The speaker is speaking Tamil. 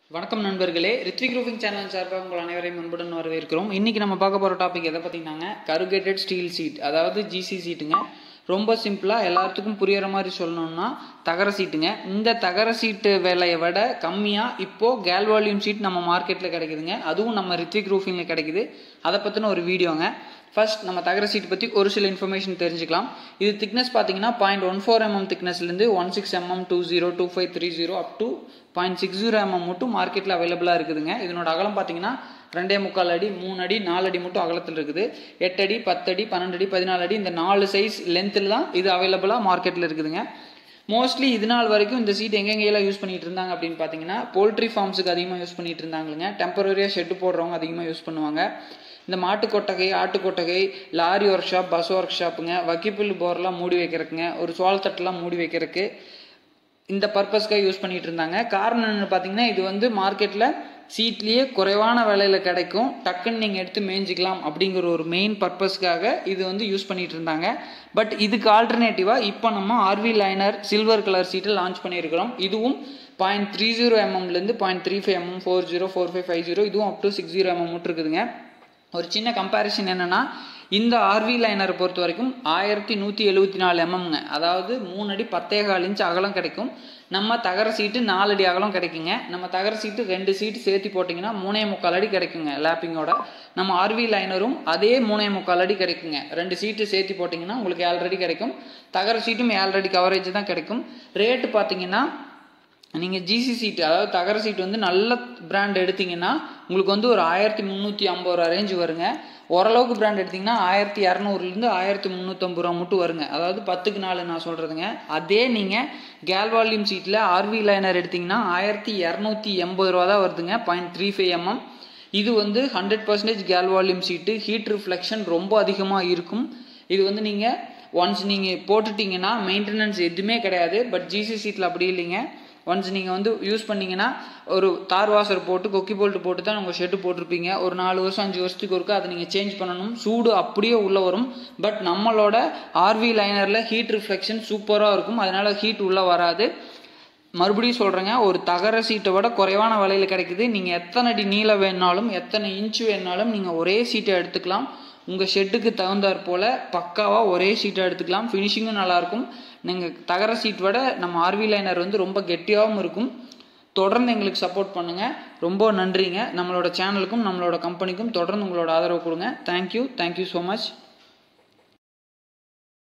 வணக்கம் நண்பர்களே ரித்விக் ரூஃபிங் சேனல் சார்பாக உங்கள் அனைவரையும் அன்புடன் வரவேற்கிறோம் இன்னைக்கு நம்ம பார்க்க போகிற டாபிக் எதை பார்த்தீங்கன்னாங்க கருகேட்டட் ஸ்டீல் சீட் அதாவது ஜிசி சீட்டுங்க ரொம்ப சிம்பிளாக எல்லாத்துக்கும் புரியுற மாதிரி சொல்லணும்னா தகர சீட்டுங்க இந்த தகர சீட்டு விலையை விட கம்மியாக இப்போது கேல் வால்யூம் சீட் நம்ம மார்க்கெட்டில் கிடைக்குதுங்க அதுவும் நம்ம ரித்விக் ரூஃபிங்கில் கிடைக்குது அதை பற்றின ஒரு வீடியோங்க ஃபர்ஸ்ட் நம்ம தகர சீட் பற்றி ஒரு சில இன்ஃபர்மேஷன் தெரிஞ்சுக்கலாம் இது திக்னஸ் பார்த்தீங்கன்னா பாயிண்ட் ஒன் ஃபோர் எம்எம் திக்னஸ்லேருந்து one six mm two zero two five three zero up to point six zero mm மட்டும் மார்க்கெட்டில் அவைலபிளாக இருக்குதுங்க இதனோட அகலம் பார்த்தீங்கன்னா ரெண்டே முக்கால் அடி மூணு அடி நாலு அடி மட்டும் அகலத்தில் இருக்குது எட்டு அடி பத்து அடி பன்னெண்டு அடி பதினாலு அடி இந்த நாலு சைஸ் லென்த்தில் தான் இது அவைலபிளாக மார்க்கெட்டில் இருக்குதுங்க மோஸ்ட்லி இது நாள் வரைக்கும் இந்த சீட் எங்கெங்கெல்லாம் யூஸ் பண்ணிட்டு இருந்தாங்க அப்படின்னு பார்த்தீங்கன்னா போல்ட்ரி ஃபார்ம்ஸுக்கு அதிகமாக யூஸ் பண்ணிட்டு இருந்தாங்களுங்க டெம்பரரியாக ஷெட்டு போடுறவங்க அதிகமாக யூஸ் பண்ணுவாங்க இந்த மாட்டு கொட்டகை ஆட்டு கொட்டகை லாரி ஒர்க் ஷாப் பஸ் ஒர்க் ஷாப்புங்க வக்கிப்புல் போர்லாம் மூடி வைக்கிறதுக்குங்க ஒரு சோல் தட்டெல்லாம் மூடி வைக்கிறதுக்கு இந்த பர்பஸ்க்காக யூஸ் பண்ணிட்டு இருந்தாங்க காரணம் என்னன்னு பார்த்தீங்கன்னா இது வந்து மார்க்கெட்டில் சீட்லேயே குறைவான விலையில கிடைக்கும் டக்குன்னு நீங்கள் எடுத்து மேய்ஞ்சிக்கலாம் அப்படிங்கிற ஒரு மெயின் பர்பஸ்க்காக இது வந்து யூஸ் பண்ணிட்டு இருந்தாங்க பட் இதுக்கு ஆல்டர்னேட்டிவாக இப்போ நம்ம ஆர்வி லைனர் சில்வர் கலர் சீட்டை லான்ச் பண்ணியிருக்கிறோம் இதுவும் பாயிண்ட் த்ரீ ஜீரோ எம்எம்லேருந்து point three five mm four zero four five five zero இதுவும் up to six zero mm இருக்குதுங்க ஒரு சின்ன கம்பேரிஷன் என்னன்னா இந்த ஆர்வி லைனரை பொறுத்த வரைக்கும் ஆயிரத்தி நூற்றி எழுபத்தி நாலு எம்எம்ங்க அதாவது மூணு அடி பத்தே கால் இன்ச் அகலம் கிடைக்கும் நம்ம தகர சீட்டு நாலு அடி அகலம் கிடைக்குங்க நம்ம தகர சீட்டு ரெண்டு சீட்டு சேர்த்து போட்டிங்கன்னா மூணே முக்கால் அடி கிடைக்குங்க லேப்பிங்கோட நம்ம ஆர்வி லைனரும் அதே மூணே முக்கால் அடி கிடைக்குங்க ரெண்டு சீட்டு சேர்த்து போட்டிங்கன்னா உங்களுக்கு ஏழரை கிடைக்கும் தகர சீட்டும் ஏழரை கவரேஜ் தான் கிடைக்கும் ரேட்டு பார்த்தீங்கன்னா நீங்கள் ஜிசி சீட்டு அதாவது தகர சீட் வந்து நல்ல பிராண்ட் எடுத்தீங்கன்னா உங்களுக்கு வந்து ஒரு ஆயிரத்தி முந்நூற்றி ஐம்பது ரூபா ரேஞ்ச் வருங்க ஓரளவுக்கு பிராண்ட் எடுத்தீங்கன்னா ஆயிரத்தி இரநூறுலேருந்து ஆயிரத்தி முந்நூற்றம்பது ரூபா மட்டும் வருங்க அதாவது பத்துக்கு நாலு நான் சொல்கிறதுங்க அதே நீங்கள் கேல் வால்யூம் சீட்டில் ஆர்வி லைனர் எடுத்தீங்கன்னா ஆயிரத்தி இரநூத்தி எண்பது ரூபா தான் வருதுங்க பாயிண்ட் த்ரீ ஃபைவ் எம்எம் இது வந்து hundred percentage galvalume sheet heat reflection ரொம்ப அதிகமாக இருக்கும் இது வந்து நீங்கள் ஒன்ஸ் நீங்கள் போட்டுட்டீங்கன்னா மெயின்டெனன்ஸ் எதுவுமே கிடையாது பட் ஜிசி சீட்டில் அப்படி இல்லைங்க ஒன்ஸ் நீங்கள் வந்து யூஸ் பண்ணீங்கன்னா ஒரு தார் வாசர் போட்டு கொக்கி போல்ட்டு போட்டு தான் உங்கள் ஷெட்டு போட்டிருப்பீங்க ஒரு நாலு வருஷம் அஞ்சு வருஷத்துக்கு ஒருக்கா அதை நீங்கள் சேஞ்ச் பண்ணணும் சூடு அப்படியே உள்ளே வரும் பட் நம்மளோட ஆர்வி லைனரில் ஹீட் ரிஃப்ளெக்ஷன் சூப்பராக இருக்கும் அதனால் ஹீட் உள்ளே வராது மறுபடியும் சொல்கிறேங்க ஒரு தகர சீட்டை விட குறைவான விலையில் கிடைக்குது நீங்கள் எத்தனை அடி நீளம் வேணாலும் எத்தனை இன்ச்சு வேணாலும் நீங்கள் ஒரே சீட்டை எடுத்துக்கலாம் உங்கள் ஷெட்டுக்கு தகுந்தாற் போல் பக்காவாக ஒரே சீட்டை எடுத்துக்கலாம் ஃபினிஷிங்கும் நல்லாயிருக்கும் நீங்கள் தகர சீட் விட நம்ம ஆர்வி லைனர் வந்து ரொம்ப கெட்டியாகவும் இருக்கும் தொடர்ந்து எங்களுக்கு சப்போர்ட் பண்ணுங்கள் ரொம்ப நன்றிங்க நம்மளோட சேனலுக்கும் நம்மளோட கம்பெனிக்கும் தொடர்ந்து உங்களோட ஆதரவு கொடுங்க தேங்க்யூ தேங்க்யூ ஸோ மச்